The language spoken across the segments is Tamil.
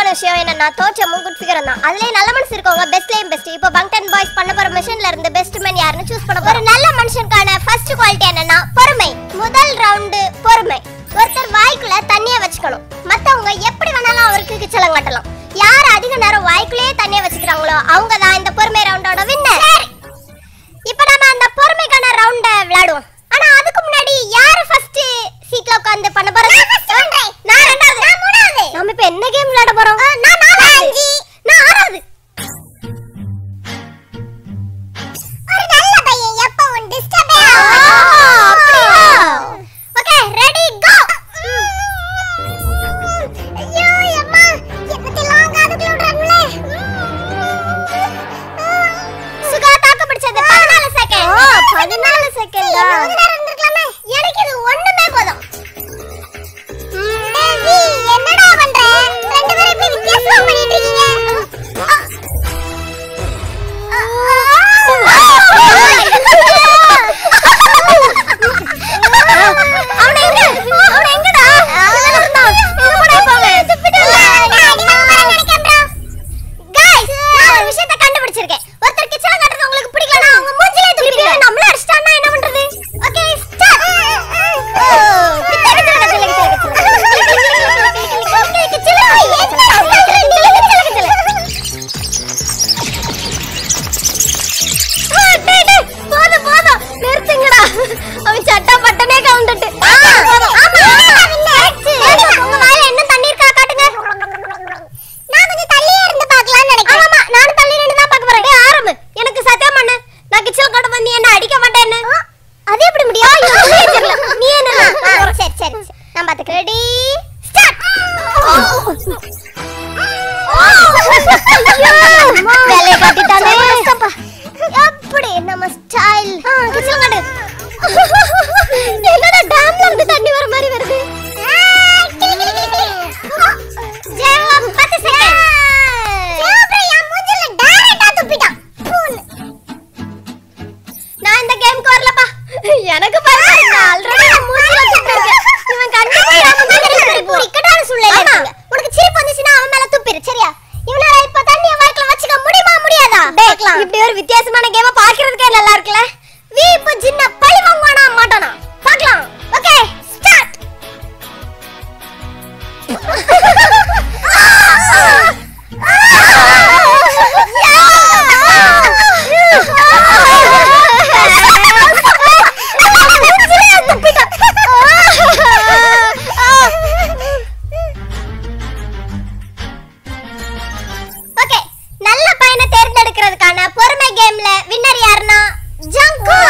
விஷயம் என்னன்னா தோச்ச குட் ஃபிகர் தான் அதுலயே நல்ல மனசு இருக்கவங்க பெஸ்ட்லயும் பெஸ்ட் இப்போ பங்டன் பாய்ஸ் பண்ண போற மிஷன்ல இருந்து பெஸ்ட் மேன் யாருன்னு சூஸ் பண்ண போறோம் ஒரு நல்ல மனுஷனுக்கான ஃபர்ஸ்ட் குவாலிட்டி என்னன்னா பொறுமை முதல் ரவுண்டு பொறுமை ஒருத்தர் வாய்க்குள்ள தண்ணிய வச்சுக்கணும் மத்தவங்க எப்படி வேணாலும் அவருக்கு கிச்சலம் கட்டலாம் யார் அதிக நேரம் வாய்க்குள்ளேயே தண்ணிய வச்சுக்கிறாங்களோ அவங்க தான் இந்த பொறுமை ரவுண்டோட வின்னர் இப்போ நம்ம அந்த பொறுமைக்கான ரவுண்ட விளையாடுவோம் ஆனா அதுக்கு முன்னாடி யாரு ஃபர்ஸ்ட் சீட்ல உட்கார்ந்து பண்ண போறது நான் ரெண்டாவது நான் மூணாவது நம்ம இப்போ என்ன கேம் விளையாட போறோம் நான் நாலாவது நான் ஆறாவது ஒரு நல்ல பையன் எப்பவும் டிஸ்டர்பே ஓகே ரெடி கோ ஐயோ அம்மா எப்பதெல்லாம் காதுக்குள்ள விடுறாங்களே சுகா தாக்கு பிடிச்சது 14 செகண்ட் ஓ 14 செகண்டா இருந்திருக்கலாமே எனக்கு இது ஒண்ணுமே போதும் தேவி என்னடா பண்ற ரெண்டு பேரும் இப்படி வித்தியாசமா பண்ணிட்டு இருக்கீங்க அவனை எங்க அவனை எங்கடா அவன் இருந்தான் எங்க போடா போங்க Guys, நான் ஒரு விஷயத்தை கண்டுபிடிச்சிருக்கேன். ஒருத்தர் கிச்சனை கட்டுறது உங்களுக்கு பிடிக்கலனா அவங்க மூஞ்சிலே துப்பிடுங்க. நம்மள அடிச்சிட்டான்னா என்ன பண்றது? Okay, start. ஓ, கிச்சல, கிச்சல, கிச்சல, கிச்சல, கிச்சல. Okay, கிச்சல, கிச்சல, கிச்சல, கிச்சல. ஆ, டேய், டேய், போதும், போதும். நிறுத்துங்கடா. அவன் சட்டை பட்டனே கவுந்துட்டு. ஆமா, correct. உங்க வாயில இன்னும் தண்ணி இருக்கா காட்டுங்க நான் கொஞ்சம் தள்ளியே இருந்து பார்க்கலாம்னு நினைக்கிறேன் ஆமா நானும் தள்ளி நின்னு தான் பார்க்க போறேன் டேய் ஆரம்பு எனக்கு சத்தியம் பண்ணு நான் கிச்சல் கட்ட வந்து என்ன அடிக்க மாட்டேன்னு அது எப்படி முடியும் ஐயோ, உண்மையே தெரியல நீ என்ன சரி சரி சரி. நான் பாத்துக்கிறேன் ரெடி ஸ்டார்ட் வேலையை காட்டிட்டானே எப்படி நம்ம ஸ்டைல் கிச்சல் கட்டு என்னடா டேம்ல இருந்து தண்ணி வர மாதிரி வருது ஜெயவா, பத்து செகண்ட். நான் இந்த கேம்க்கு வரலப்பா எனக்கு பாருங்க நான் ஆல்ரெடி மூஞ்சில துப்பிருக்கேன் இவன் கண்டிப்பா நம்ம மேல துப்பிரு. ஒரு இக்கட்டான சூழ்நிலை இருக்குங்க. உனக்கு சிரிப்பு வந்துச்சுன்னா அவன் மேல துப்பிரு சரியா இவனால இப்ப தண்ணிய வாய்க்குள்ள வச்சுக்க முடியுமா முடியாதா பார்க்கலாம் இப்படி ஒரு வித்தியாசமான கேம பாக்குறதுக்கே நல்லா இருக்குல்ல வி இப்ப சின்ன பழி வாங்குவானா மாட்டானா பார்க்கலாம் ஓகே ஸ்டார்ட் ஓகே நல்ல பையனை தேர்ந்தெடுக்கிறதுக்கான பொறுமை கேம்ல வின்னர் யாருன்னா ஜங்கு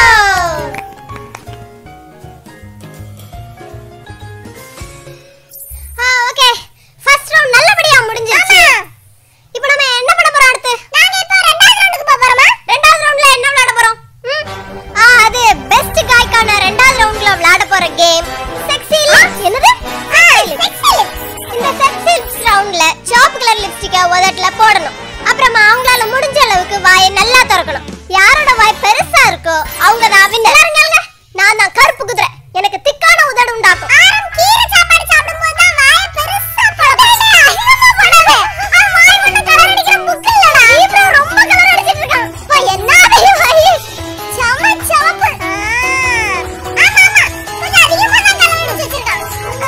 ஓகே ஃபர்ஸ்ட் ரவுண்ட் நல்லபடியா முடிஞ்சிருச்சு இப்போ நம்ம என்ன பண்ண போறோம் அடுத்து நாங்க இப்போ ரெண்டாவது ரவுண்டுக்கு போக போறோமா ரெண்டாவது ரவுண்ட்ல என்ன விளையாட போறோம் ம்? ஆ அது பெஸ்ட் காய்க்கான ரெண்டாவது ரவுண்ட்ல விளையாட போற கேம் செக்ஸி லிப்ஸ் என்னது செக்ஸி லிப்ஸ் இந்த செக்ஸி லிப்ஸ் ரவுண்ட்ல சாப் கலர் லிப்ஸ்டிக்க உதட்டுல போடணும் அப்புறமா அவங்களால முடிஞ்ச அளவுக்கு வாயை நல்லா திறக்கணும் யாரோட வாய் பெருசா இருக்கோ அவங்க தான் வின்னர் நான் தான் கருப்பு குதிரை எனக்கு திக்கான உதடு உண்டாக்கும் கீரை சாப்பாடு சாப்பிடும்போது தான் வாய் பெருசா பழகும் அதிகமா பண்ணாத அவன் வாய் மட்டும் கலர் அடிக்கிற புக்கு இல்லடா இப்போ ரொம்ப கலர் அடிச்சிட்டு இருக்கான் பா என்ன வாய் செம சிவப்பு ஆமா ஆமா கொஞ்சம் அதிகமா தான் கலர் அடிச்சு வச்சிருக்கான்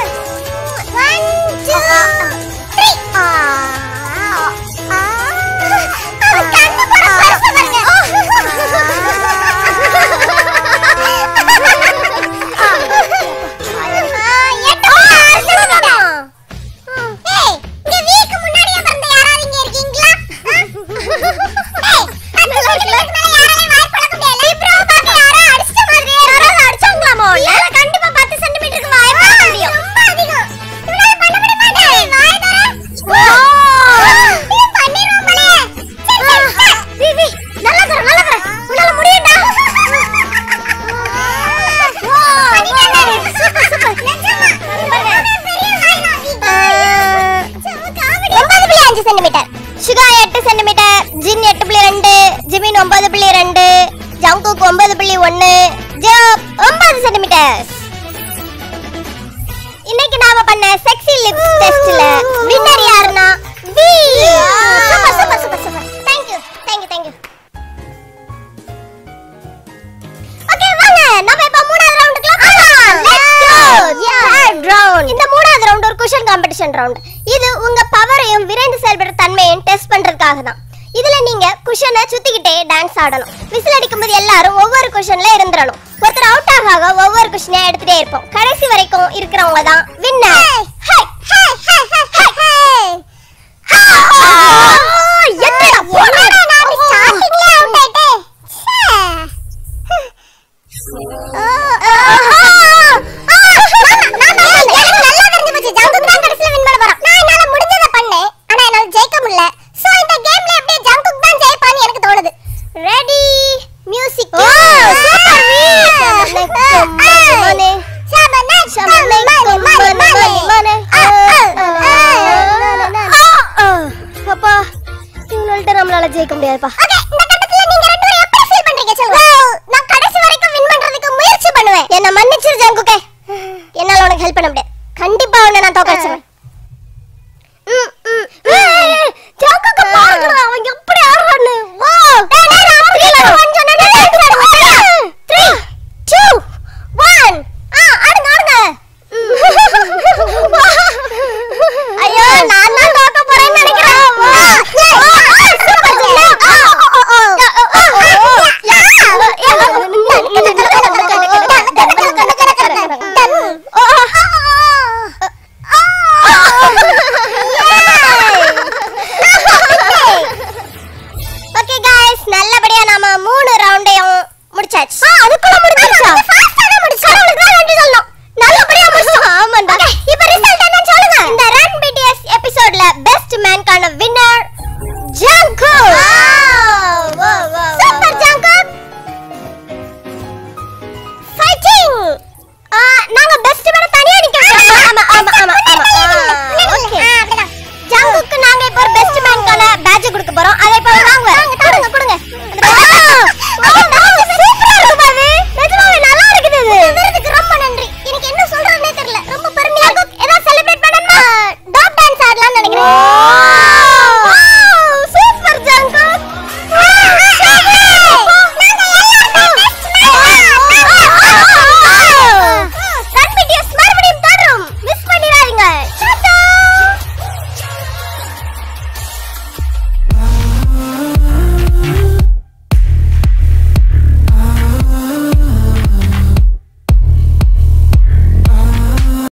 ஒன் டூ த்ரீ அவன் கண்ணு கூட பருப்பு நல்லா தர நல்லா தர உன்னால முடியும்டா சூப்பர் சூப்பர் ஒன்பது புள்ளி அஞ்சு சென்டிமீட்டர் சுகா எட்டு சென்டிமீட்டர் ஜின் எட்டு புள்ளி ரெண்டு ஜிமின் ஒன்பது புள்ளி ரெண்டு ஜங்குக் ஒன்பது புள்ளி ஒன்னு ஜோ ஒன்பது சென்டிமீட்டர் இன்னைக்கு நாம பண்ண செக்ஸி லிப்ஸ் டெஸ்ட்ல வின்னர் யாருன்னா இது உங்க பவரையும் விரைந்து செயல்படுற தன்மையையும் டெஸ்ட் பண்றதுக்காக தான் இதுல நீங்க குஷனை சுத்திக்கிட்டே டான்ஸ் ஆடணும் விசில் அடிக்கும்போது எல்லாரும் ஒவ்வொரு குஷன்ல இருந்துடணும் ஒருத்தர் அவுட் ஆக ஆக ஒவ்வொரு குஷனையா எடுத்துட்டே இருப்போம் கடைசி வரைக்கும் இருக்கிறவங்க தான் வின்னர் என்னடா போடா நான் ஸ்டார்டிங்ல அவுட் ஆயிட்டேன் ரெடி மியூசிக் அப்பா இவங்கள்ட்ட நம்மளால ஜெயிக்க முடியாதுப்பா